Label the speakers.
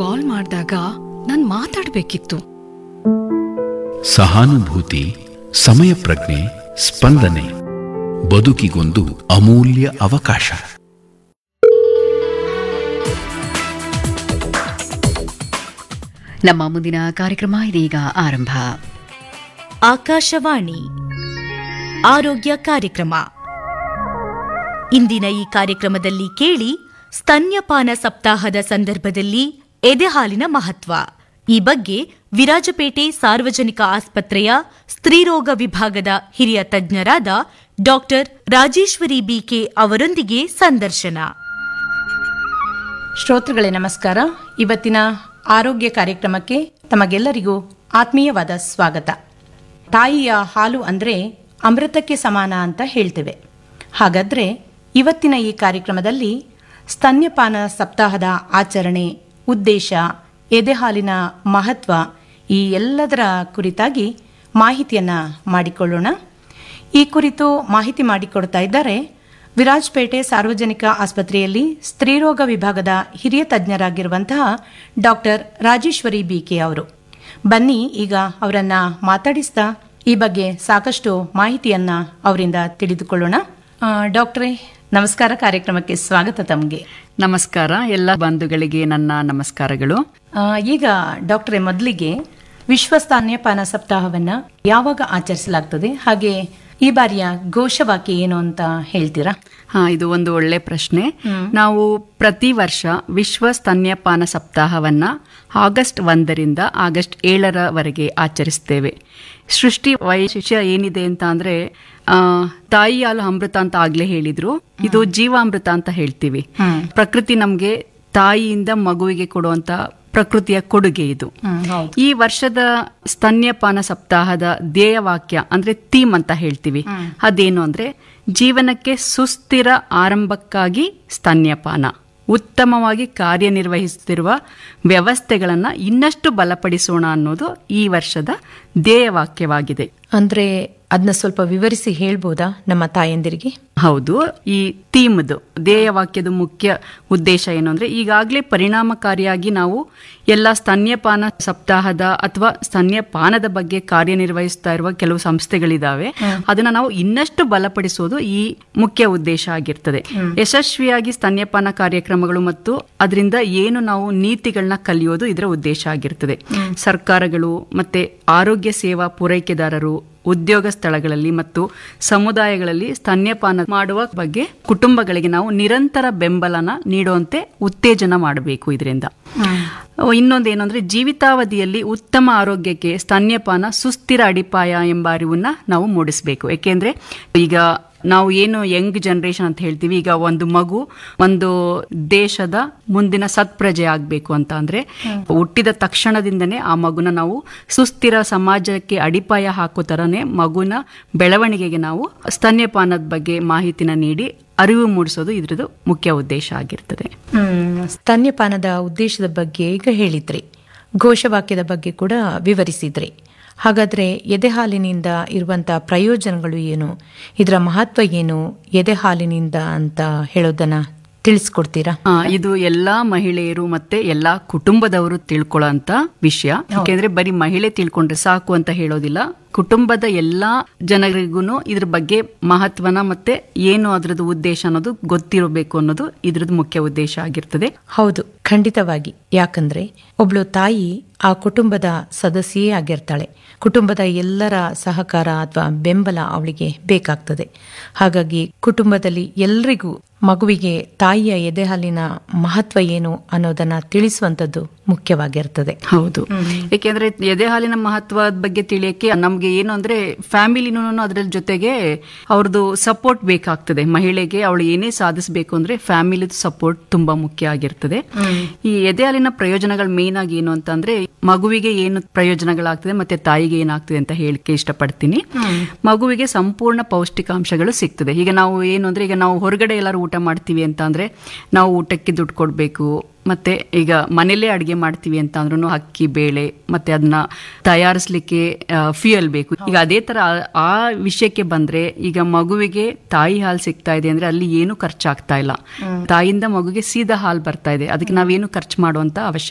Speaker 1: ಕಾಲ್ ಮಾಡಿದಾಗ ನಾನ್ ಮಾತಾಡ್ಬೇಕಿತ್ತು
Speaker 2: ಸಹಾನುಭೂತಿ ಸಮಯ ಪ್ರಜ್ಞೆ ಸ್ಪಂದನೆ ಬದುಕಿಗೊಂದು ಅಮೂಲ್ಯ ಅವಕಾಶ
Speaker 3: ನಮ್ಮ ಮುಂದಿನ ಕಾರ್ಯಕ್ರಮ ಇದೀಗ ಆರಂಭ
Speaker 4: ಆಕಾಶವಾಣಿ ಆರೋಗ್ಯ ಕಾರ್ಯಕ್ರಮ ಇಂದಿನ ಈ ಕಾರ್ಯಕ್ರಮದಲ್ಲಿ ಕೇಳಿ ಸ್ತನ್ಯಪಾನ ಸಪ್ತಾಹದ ಸಂದರ್ಭದಲ್ಲಿ ಎದೆಹಾಲಿನ ಮಹತ್ವ ಈ ಬಗ್ಗೆ ವಿರಾಜಪೇಟೆ ಸಾರ್ವಜನಿಕ ಆಸ್ಪತ್ರೆಯ ಸ್ತ್ರೀರೋಗ ವಿಭಾಗದ ಹಿರಿಯ ತಜ್ಞರಾದ ಡಾಕ್ಟರ್ ರಾಜೇಶ್ವರಿ ಬಿಕೆ ಅವರೊಂದಿಗೆ ಸಂದರ್ಶನ
Speaker 5: ಶ್ರೋತೃಗಳೇ ನಮಸ್ಕಾರ ಇವತ್ತಿನ ಆರೋಗ್ಯ ಕಾರ್ಯಕ್ರಮಕ್ಕೆ ತಮಗೆಲ್ಲರಿಗೂ ಆತ್ಮೀಯವಾದ ಸ್ವಾಗತ ತಾಯಿಯ ಹಾಲು ಅಂದರೆ ಅಮೃತಕ್ಕೆ ಸಮಾನ ಅಂತ ಹೇಳ್ತೇವೆ ಹಾಗಾದ್ರೆ ಇವತ್ತಿನ ಈ ಕಾರ್ಯಕ್ರಮದಲ್ಲಿ ಸ್ತನ್ಯಪಾನ ಸಪ್ತಾಹದ ಆಚರಣೆ ಉದ್ದೇಶ ಎದೆಹಾಲಿನ ಮಹತ್ವ ಈ ಎಲ್ಲದರ ಕುರಿತಾಗಿ ಮಾಹಿತಿಯನ್ನ ಮಾಡಿಕೊಳ್ಳೋಣ ಈ ಕುರಿತು ಮಾಹಿತಿ ಮಾಡಿಕೊಡ್ತಾ ಇದ್ದಾರೆ ವಿರಾಜ್ಪೇಟೆ ಸಾರ್ವಜನಿಕ ಆಸ್ಪತ್ರೆಯಲ್ಲಿ ಸ್ತ್ರೀರೋಗ ವಿಭಾಗದ ಹಿರಿಯ ತಜ್ಞರಾಗಿರುವಂತಹ ಡಾಕ್ಟರ್ ರಾಜೇಶ್ವರಿ ಬಿಕೆ ಅವರು ಬನ್ನಿ ಈಗ ಅವರನ್ನ ಮಾತಾಡಿಸ್ತಾ ಈ ಬಗ್ಗೆ ಸಾಕಷ್ಟು ಮಾಹಿತಿಯನ್ನ ಅವರಿಂದ ತಿಳಿದುಕೊಳ್ಳೋಣ ಆ, ಡಾಕ್ಟ್ರೇ ನಮಸ್ಕಾರ ಕಾರ್ಯಕ್ರಮಕ್ಕೆ ಸ್ವಾಗತ ತಮಗೆ
Speaker 3: ನಮಸ್ಕಾರ ಎಲ್ಲ ಬಂಧುಗಳಿಗೆ ನನ್ನ ನಮಸ್ಕಾರಗಳು
Speaker 5: ಆ, ಈಗ ಡಾಕ್ಟ್ರೇ ಮೊದಲಿಗೆ ವಿಶ್ವ ಸ್ತನ್ಯಪಾನ ಸಪ್ತಾಹವನ್ನ ಯಾವಾಗ ಆಚರಿಸಲಾಗ್ತದೆ ಹಾಗೆ ಈ ಬಾರಿಯ ಘೋಷವಾಕ್ಯ ಏನು ಅಂತ ಹೇಳ್ತೀರಾ
Speaker 3: ಹಾ ಇದು ಒಂದು ಒಳ್ಳೆ ಪ್ರಶ್ನೆ ನಾವು ಪ್ರತಿ ವರ್ಷ ವಿಶ್ವ ಸ್ತನ್ಯಪಾನ ಸಪ್ತಾಹವನ್ನ ಆಗಸ್ಟ್ ಒಂದರಿಂದ ಆಗಸ್ಟ್ ಏಳರವರೆಗೆ ಆಚರಿಸ್ತೇವೆ ಸೃಷ್ಟಿ ವೈಶಿಷ್ಟ್ಯ ಏನಿದೆ ಅಂತ ಅಂದ್ರೆ ಆ, ತಾಯಿ ಹಾಲು ಅಮೃತ ಅಂತ ಆಗ್ಲೇ ಹೇಳಿದ್ರು ಇದು ಜೀವಾಮೃತ ಅಂತ ಹೇಳ್ತೀವಿ ಪ್ರಕೃತಿ ನಮ್ಗೆ ತಾಯಿಯಿಂದ ಮಗುವಿಗೆ ಕೊಡುವಂತ ಪ್ರಕೃತಿಯ ಕೊಡುಗೆ ಇದು ಈ ವರ್ಷದ ಸ್ತನ್ಯಪಾನ ಸಪ್ತಾಹದ ಧ್ಯೇಯವಾಕ್ಯ ಅಂದ್ರೆ ಥೀಮ್ ಅಂತ ಹೇಳ್ತೀವಿ ಅದೇನು ಅಂದ್ರೆ ಜೀವನಕ್ಕೆ ಸುಸ್ಥಿರ ಆರಂಭಕ್ಕಾಗಿ ಸ್ತನ್ಯಪಾನ ಉತ್ತಮವಾಗಿ ಕಾರ್ಯನಿರ್ವಹಿಸುತ್ತಿರುವ ವ್ಯವಸ್ಥೆಗಳನ್ನ ಇನ್ನಷ್ಟು ಬಲಪಡಿಸೋಣ ಅನ್ನೋದು ಈ ವರ್ಷದ ಧ್ಯೇಯವಾಕ್ಯವಾಗಿದೆ
Speaker 5: ಅಂದ್ರೆ ಅದನ್ನ ಸ್ವಲ್ಪ ವಿವರಿಸಿ ಹೇಳ್ಬೋದಾ ನಮ್ಮ ತಾಯಂದಿರಿಗೆ
Speaker 3: ಹೌದು ಈ ಥೀಮ್ದು ಧ್ಯೇಯವಾಕ್ಯದ ಮುಖ್ಯ ಉದ್ದೇಶ ಏನು ಅಂದ್ರೆ ಈಗಾಗಲೇ ಪರಿಣಾಮಕಾರಿಯಾಗಿ ನಾವು ಎಲ್ಲ ಸ್ತನ್ಯಪಾನ ಸಪ್ತಾಹದ ಅಥವಾ ಸ್ತನ್ಯಪಾನದ ಬಗ್ಗೆ ಕಾರ್ಯನಿರ್ವಹಿಸ್ತಾ ಇರುವ ಕೆಲವು ಸಂಸ್ಥೆಗಳಿದಾವೆ ಅದನ್ನ ನಾವು ಇನ್ನಷ್ಟು ಬಲಪಡಿಸೋದು ಈ ಮುಖ್ಯ ಉದ್ದೇಶ ಆಗಿರ್ತದೆ ಯಶಸ್ವಿಯಾಗಿ ಸ್ತನ್ಯಪಾನ ಕಾರ್ಯಕ್ರಮಗಳು ಮತ್ತು ಅದರಿಂದ ಏನು ನಾವು ನೀತಿಗಳನ್ನ ಕಲಿಯೋದು ಇದರ ಉದ್ದೇಶ ಆಗಿರ್ತದೆ ಸರ್ಕಾರಗಳು ಮತ್ತೆ ಆರೋಗ್ಯ ಸೇವಾ ಪೂರೈಕೆದಾರರು ಉದ್ಯೋಗ ಸ್ಥಳಗಳಲ್ಲಿ ಮತ್ತು ಸಮುದಾಯಗಳಲ್ಲಿ ಸ್ತನ್ಯಪಾನ ಮಾಡುವ ಬಗ್ಗೆ ಕುಟುಂಬಗಳಿಗೆ ನಾವು ನಿರಂತರ ಬೆಂಬಲನ ನೀಡುವಂತೆ ಉತ್ತೇಜನ ಮಾಡಬೇಕು ಇದರಿಂದ ಇನ್ನೊಂದೇನು ಅಂದ್ರೆ ಜೀವಿತಾವಧಿಯಲ್ಲಿ ಉತ್ತಮ ಆರೋಗ್ಯಕ್ಕೆ ಸ್ತನ್ಯಪಾನ ಸುಸ್ಥಿರ ಅಡಿಪಾಯ ಎಂಬ ಅರಿವನ್ನ ನಾವು ಮೂಡಿಸಬೇಕು ಯಾಕೆಂದ್ರೆ ಈಗ ನಾವು ಏನು ಯಂಗ್ ಜನರೇಷನ್ ಅಂತ ಹೇಳ್ತೀವಿ ಈಗ ಒಂದು ಮಗು ಒಂದು ದೇಶದ ಮುಂದಿನ ಸತ್ಪ್ರಜೆ ಆಗ್ಬೇಕು ಅಂತ ಅಂದ್ರೆ ಹುಟ್ಟಿದ ತಕ್ಷಣದಿಂದನೇ ಆ ಮಗುನ ನಾವು ಸುಸ್ಥಿರ ಸಮಾಜಕ್ಕೆ ಅಡಿಪಾಯ ಹಾಕೋ ತರನೇ ಮಗುನ ಬೆಳವಣಿಗೆಗೆ ನಾವು ಸ್ತನ್ಯಪಾನದ ಬಗ್ಗೆ ಮಾಹಿತಿನ ನೀಡಿ ಅರಿವು ಮೂಡಿಸೋದು ಇದ್ರದ್ದು ಮುಖ್ಯ ಉದ್ದೇಶ ಆಗಿರ್ತದೆ
Speaker 5: ಹ್ಮ್ ಸ್ತನ್ಯಪಾನದ ಉದ್ದೇಶದ ಬಗ್ಗೆ ಈಗ ಹೇಳಿದ್ರಿ ಘೋಷವಾಕ್ಯದ ಬಗ್ಗೆ ಕೂಡ ವಿವರಿಸಿದ್ರಿ ಹಾಗಾದ್ರೆ ಎದೆಹಾಲಿನಿಂದ ಇರುವಂತ ಪ್ರಯೋಜನಗಳು ಏನು ಇದರ ಮಹತ್ವ ಏನು ಎದೆಹಾಲಿನಿಂದ ಅಂತ ಹೇಳೋದನ್ನ ತಿಳಿಸ್ಕೊಡ್ತೀರಾ
Speaker 3: ಆ, ಇದು ಎಲ್ಲಾ ಮಹಿಳೆಯರು ಮತ್ತೆ ಎಲ್ಲಾ ಕುಟುಂಬದವರು ತಿಳ್ಕೊಳ್ಳೋಂತ ವಿಷಯ ಯಾಕೆಂದ್ರೆ ಬರೀ ಮಹಿಳೆ ತಿಳ್ಕೊಂಡ್ರೆ ಸಾಕು ಅಂತ ಹೇಳೋದಿಲ್ಲ ಕುಟುಂಬದ ಎಲ್ಲಾ ಜನರಿಗೂ ಇದ್ರ ಬಗ್ಗೆ ಮಹತ್ವನ ಮತ್ತೆ ಏನು ಅದ್ರದ್ದು ಉದ್ದೇಶ ಅನ್ನೋದು ಗೊತ್ತಿರಬೇಕು ಅನ್ನೋದು ಇದ್ರದ್ದು ಮುಖ್ಯ ಉದ್ದೇಶ ಆಗಿರ್ತದೆ
Speaker 5: ಹೌದು ಖಂಡಿತವಾಗಿ ಯಾಕಂದ್ರೆ ಒಬ್ಳು ತಾಯಿ ಆ ಕುಟುಂಬದ ಸದಸ್ಯೇ ಆಗಿರ್ತಾಳೆ ಕುಟುಂಬದ ಎಲ್ಲರ ಸಹಕಾರ ಅಥವಾ ಬೆಂಬಲ ಅವಳಿಗೆ ಬೇಕಾಗ್ತದೆ ಹಾಗಾಗಿ ಕುಟುಂಬದಲ್ಲಿ ಎಲ್ರಿಗೂ ಮಗುವಿಗೆ ತಾಯಿಯ ಎದೆಹಾಲಿನ ಮಹತ್ವ ಏನು ಅನ್ನೋದನ್ನ ತಿಳಿಸುವಂತದ್ದು ಮುಖ್ಯವಾಗಿರ್ತದೆ
Speaker 3: ಹೌದು ಯಾಕೆಂದ್ರೆ ಎದೆ ಹಾಲಿನ ಮಹತ್ವದ ಬಗ್ಗೆ ತಿಳಿಯಕ್ಕೆ ನಮ್ಗೆ ಏನು ಅಂದ್ರೆ ಫ್ಯಾಮಿಲಿನೂ ಅದ್ರ ಜೊತೆಗೆ ಅವ್ರದ್ದು ಸಪೋರ್ಟ್ ಬೇಕಾಗ್ತದೆ ಮಹಿಳೆಗೆ ಅವಳು ಏನೇ ಸಾಧಿಸಬೇಕು ಅಂದ್ರೆ ಫ್ಯಾಮಿಲಿದು ಸಪೋರ್ಟ್ ತುಂಬಾ ಮುಖ್ಯ ಆಗಿರ್ತದೆ ಈ ಎದೆ ಹಾಲಿನ ಪ್ರಯೋಜನಗಳು ಮೇನ್ ಆಗಿ ಏನು ಅಂತಂದ್ರೆ ಮಗುವಿಗೆ ಏನು ಪ್ರಯೋಜನಗಳಾಗ್ತದೆ ಮತ್ತೆ ತಾಯಿಗೆ ಏನಾಗ್ತದೆ ಅಂತ ಹೇಳಿಕೆ ಇಷ್ಟಪಡ್ತೀನಿ ಮಗುವಿಗೆ ಸಂಪೂರ್ಣ ಪೌಷ್ಟಿಕಾಂಶಗಳು ಸಿಗ್ತದೆ ಈಗ ನಾವು ಏನು ಅಂದ್ರೆ ಈಗ ನಾವು ಹೊರಗಡೆ ಎಲ್ಲರೂ ಊಟ ಮಾಡ್ತೀವಿ ಅಂತ ಅಂದ್ರೆ ನಾವು ಊಟಕ್ಕೆ ದುಡ್ಡು ಕೊಡಬೇಕು ಮತ್ತೆ ಈಗ ಮನೇಲೇ ಅಡುಗೆ ಮಾಡ್ತೀವಿ ಅಂತ ಅಂದ್ರೂ ಅಕ್ಕಿ ಬೇಳೆ ಮತ್ತೆ ಅದನ್ನ ತಯಾರಿಸ್ಲಿಕ್ಕೆ ಫ್ಯೂಯಲ್ ಬೇಕು ಈಗ ಅದೇ ತರ ಆ- ಆ ವಿಷಯಕ್ಕೆ ಬಂದ್ರೆ ಈಗ ಮಗುವಿಗೆ ತಾಯಿ ಹಾಲು ಸಿಗ್ತಾ ಇದೆ ಅಂದ್ರೆ ಅಲ್ಲಿ ಏನು ಖರ್ಚಾಗ್ತಾ ಇಲ್ಲ ತಾಯಿಯಿಂದ ಮಗುಗೆ ಸೀದಾ ಹಾಲು ಬರ್ತಾ ಇದೆ ಅದಕ್ಕೆ ನಾವೇನು ಖರ್ಚು ಮಾಡುವಂತ ಅವಶ್ಯಕ